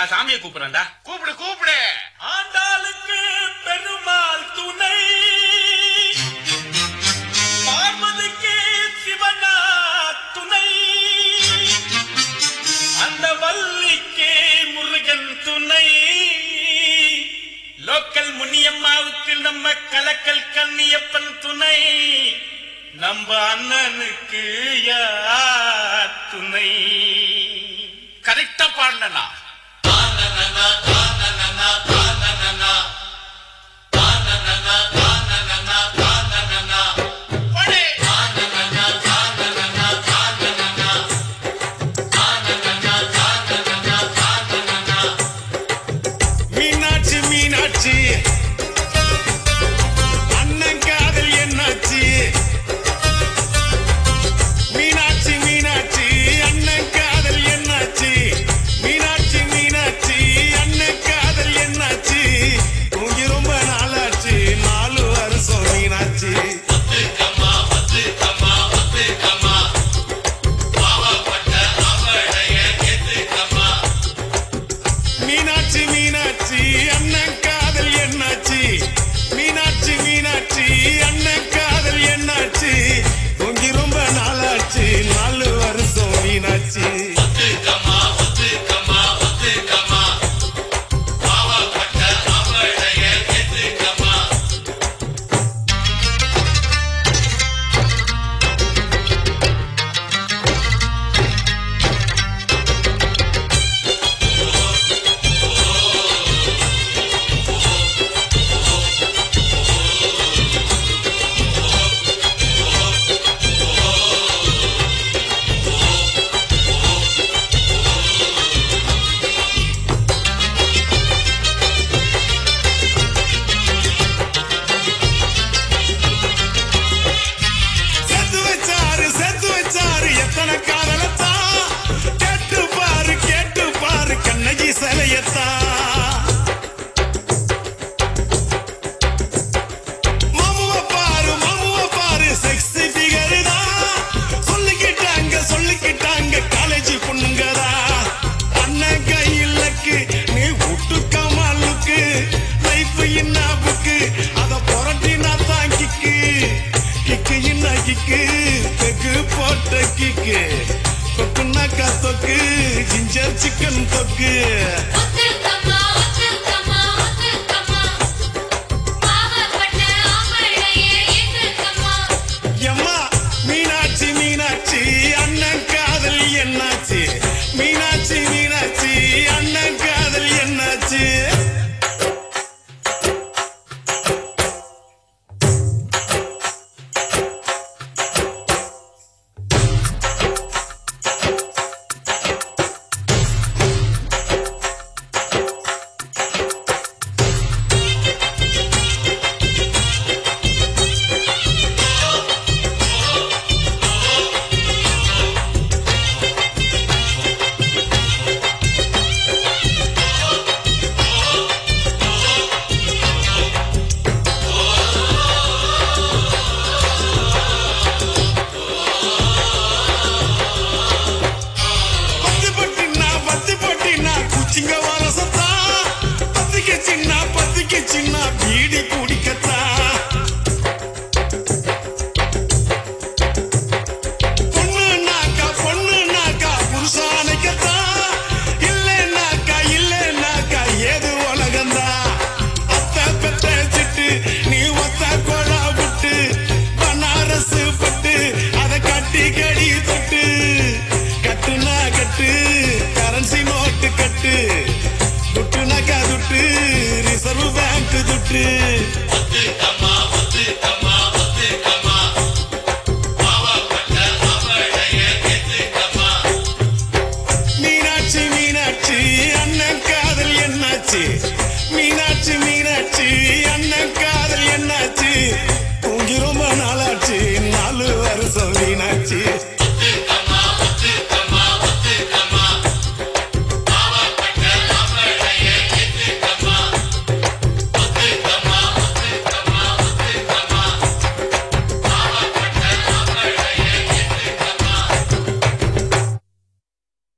நான் சாமியை கூப்பிடுறேன்டா கூப்பிடு கூப்பிடு ஆண்டாளுக்கு பெருமாள் துணை பார்வதிக்கு சிவனா துணை அந்த வள்ளிக்கு முருகன் துணை லோக்கல் முனியம்மாவுக்கு நம்ம கலக்கல் கண்ணியப்பன் துணை நம்ம அண்ணனுக்கு யார் துணை கரெக்டா பாடலண்ணா பாடு. மீனாட்சி மீனாட்சி அண்ணன் காதல் என்னாச்சு மீனாட்சி மீனாட்சி அண்ணன் காதல் என்னாச்சு மீனாட்சி மீனாட்சி அண்ணன் காதல் என்னாச்சு தூங்கி ரொம்ப நாளாச்சு நாலு வருஷம் மீனாட்சி மீனாட்சி மீனாட்சி அண்ணன் காதல் என்னாச்சு மீனாட்சி மீனாட்சி அண்ணன் காதல் என்னாச்சு தூங்கி ரொம்ப நாளாச்சு நாலு வருஷம் மீனாட்சி செத்து வச்சாரு செத்து வச்சாரு எத்தனை காதலத்தான் கேட்டு பாரு கேட்டு பாரு கண்ணகி சிலையத்தான் மாமுவ பாரு மாமுவ பாரு செக்ஸி ஃபிகர் தான் சொல்லிக்கிட்டாங்க சொல்லிக்கிட்டாங்க காலேஜ் பொண்ணுங்கதா அண்ணன் கையிலக்கு நீ விட்டுக்க மாலுக்கு லைஃப் என்ன புக்கு அத புரட்டினா தான் கிக்கு கிக்கு என்ன கிக்கு பெக்கு போட்ட கிக்கு தொக்குனாக்கா தொக்கு ஜிஞ்சர் சிக்கன் தொக்கு ஒத்துக்கம்மா ஒத்துக்கம்மா ஒத்துக்கம்மா பாவப்பட்ட ஆம்பளையே ஏத்துக்கம்மா எம்மா மீனாட்சி மீனாட்சி அண்ணன் காதல் என்னாச்சு மீனாட்சி மீனாட்சி அண்ணன் காதல் என்னாச்சு பத்து பட்டினா பத்து பட்டினா குச்சிங்க வரசத்தா பத்துக்கு சின்ன பத்துக்கு சின்ன பீடி குடிக்கத்தா பொண்ணுனாக்கா பொண்ணுனாக்கா புருஷானைக்கத்தா இல்லைனாக்கா இல்லைனாக்கா ஏது உலகந்தா அத்தை பெத்த சிட்டு நீ ஒத்த கொழா விட்டு பனாரசு பட்டு அதை கட்டி கடி தொட்டு கட்டுனா கட்டு கரன்சி நோட்டு கட்டு துட்டுனாக்கா துட்டு ரிசர்வ் பேங்க் துட்டு மீனாட்சி மீனாட்சி அண்ணன் காதல் என்னாச்சு மீனாட்சி மீனாட்சி அண்ணன் காதல் என்னாச்சு தூங்கி ரொம்ப நாளாச்சு நாலு வருஷம் மீனாட்சி